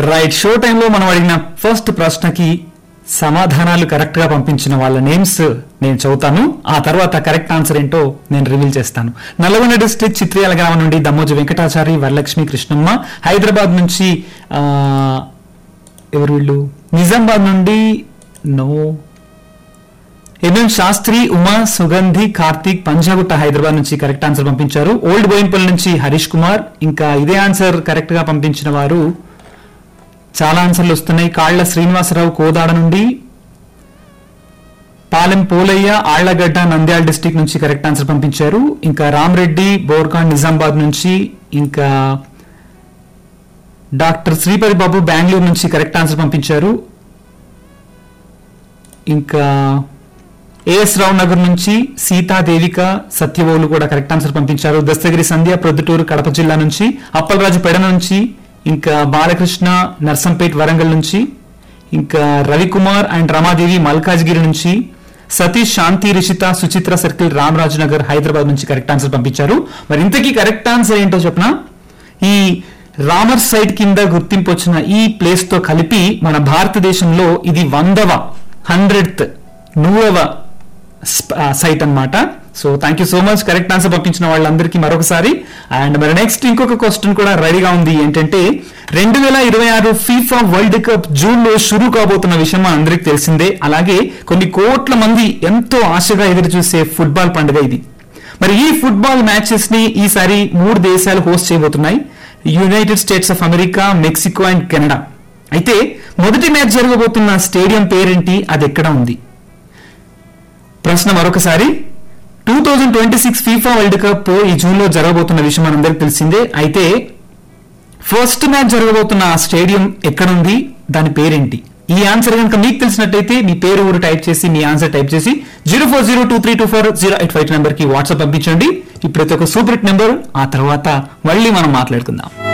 right show టైంలో మనం అడిగిన ఫస్ట్ ప్రశ్నకి సమాధానాలు కరెక్ట్ గా పంపించిన వాళ్ళ నేమ్స్ నేను చదువుతాను ఆ తర్వాత కరెక్ట్ ఆన్సర్ ఏంటో నేను రివీల్ చేస్తాను నల్గొండ డిస్ట్రిక్ట్ చిత్రియాల గ్రామం నుండి దమ్మోజు వెంకటాచారి వరలక్ష్మి కృష్ణమ్మ హైదరాబాద్ నుంచి ఆ, ఎవరు వీళ్ళు నిజామాబాద్ నుండి నో ఎంఎం శాస్త్రి ఉమా సుగంధి కార్తీక్ పంజాగుట్ట హైదరాబాద్ నుంచి కరెక్ట్ ఆన్సర్ పంపించారు ఓల్డ్ బోయిన్పల్లి నుంచి హరీష్ కుమార్ ఇంకా ఇదే ఆన్సర్ కరెక్ట్ గా పంపించిన వారు చాలా ఆన్సర్లు వస్తున్నాయి కాళ్ల శ్రీనివాసరావు కోదాడ నుండి పాలెం పోలయ్య ఆళ్లగడ్డ నంద్యాల డిస్టిక్ నుంచి కరెక్ట్ ఆన్సర్ పంపించారు ఇంకా రామరెడ్డి బోర్కాన్ నిజామాబాద్ నుంచి ఇంకా డాక్టర్ శ్రీపతి బాబు బెంగళూరు నుంచి కరెక్ట్ ఆన్సర్ పంపించారు ఇంకా ఏఎస్ రావు నగర్ నుంచి సీతాదేవిక సత్యవోలు కూడా కరెక్ట్ ఆన్సర్ పంపించారు దస్తగిరి సంధ్య ప్రొద్దుటూరు కడప జిల్లా నుంచి అప్పలరాజు పెడన నుంచి ఇంకా బాలకృష్ణ నర్సంపేట్ వరంగల్ నుంచి ఇంకా రవికుమార్ అండ్ రమాదేవి మల్కాజ్గిరి నుంచి సతీష్ శాంతి రిషిత సుచిత్ర సర్కిల్ రామరాజు నగర్ హైదరాబాద్ నుంచి కరెక్ట్ ఆన్సర్ పంపించారు మరి ఇంతకీ కరెక్ట్ ఆన్సర్ ఏంటో చెప్పనా ఈ రామర్ సైట్ కింద గుర్తింపు వచ్చిన ఈ ప్లేస్ తో కలిపి మన భారతదేశంలో ఇది వందవ హండ్రెడ్త్ నూరవ సైట్ అన్నమాట so thank you so much correct answer పంపించిన వాళ్ళందరికీ మరొకసారి అండ్ మరి నెక్స్ట్ ఇంకొక క్వశ్చన్ కూడా రెడీగా ఉంది ఏంటంటే రెండు వేల ఇరవై ఆరు ఫీఫా వరల్డ్ కప్ జూన్ లో షురూ కాబోతున్న విషయం మన అందరికి తెలిసిందే అలాగే కొన్ని కోట్ల మంది ఎంతో ఆశగా ఎదురు చూసే ఫుట్బాల్ పండుగ ఇది మరి ఈ ఫుట్బాల్ మ్యాచెస్ ని ఈసారి మూడు దేశాలు హోస్ట్ చేయబోతున్నాయి United States of America Mexico and Canada అయితే మొదటి మ్యాచ్ జరగబోతున్న స్టేడియం పేరేంటి అది ఎక్కడ ఉంది ప్రశ్న మరొకసారి two thousand twenty six FIFA World Cup ఈ జూన్ లో జరగబోతున్న విషయం మనందరికి తెలిసిందే అయితే ఫస్ట్ మ్యాచ్ జరగబోతున్న ఆ స్టేడియం ఎక్కడుంది దాని పేరేంటి ఈ ఆన్సర్ కనుక మీకు తెలిసినట్టయితే మీ పేరు ఊరు టైప్ చేసి మీ ఆన్సర్ టైప్ చేసి zero four zero two three two four zero eight five number కి వాట్సాప్ పంపించండి ఇప్పుడైతే ఒక సూపర్ హిట్ నెంబర్ ఆ తర్వాత మళ్ళీ మనం మాట్లాడుకుందాం